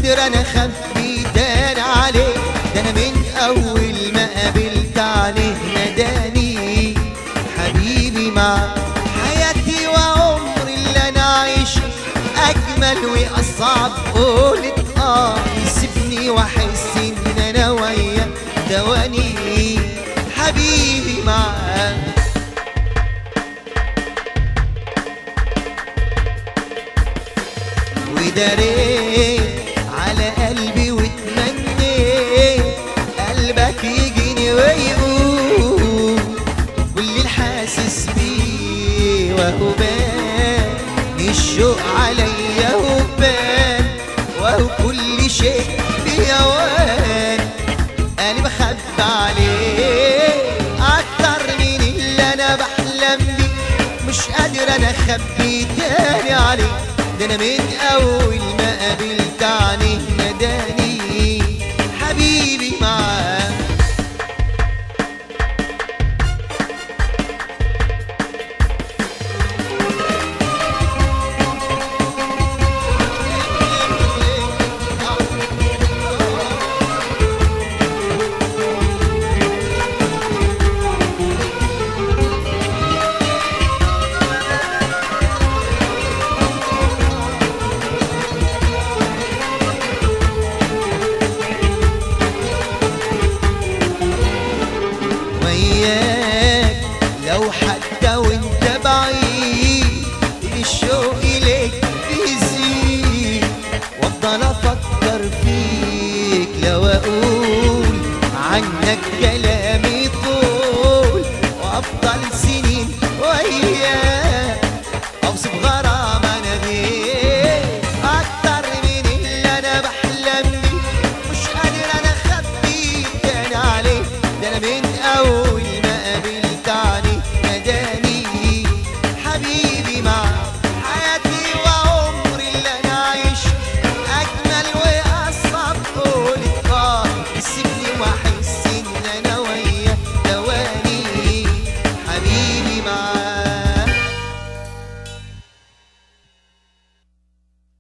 قادر انا اخبي تاني عليه ده انا من اول ما قابلت عليه ناداني حبيبي مع حياتي وعمري اللي انا عايشه اجمل واصعب قولت اه يسيبني واحس ان انا وياه دواني حبيبي معاه وداريت على قلبي واتمنيت قلبك يجيني ويقول واللي الحاسس بيه وهو بان الشوق عليا وبان وهو كل شيء بيوان انا بخبى عليه اكتر من اللي انا بحلم بيه مش قادر انا اخبي تاني عليه ده انا من اول ما قابلت عني ناداني حبيبي معاه وياك لو حتى وانت بعيد الشوق إليك بيزيد وافضل افكر فيك لو اقول عنك كلامي طول وافضل سنين وياك اوصف غرام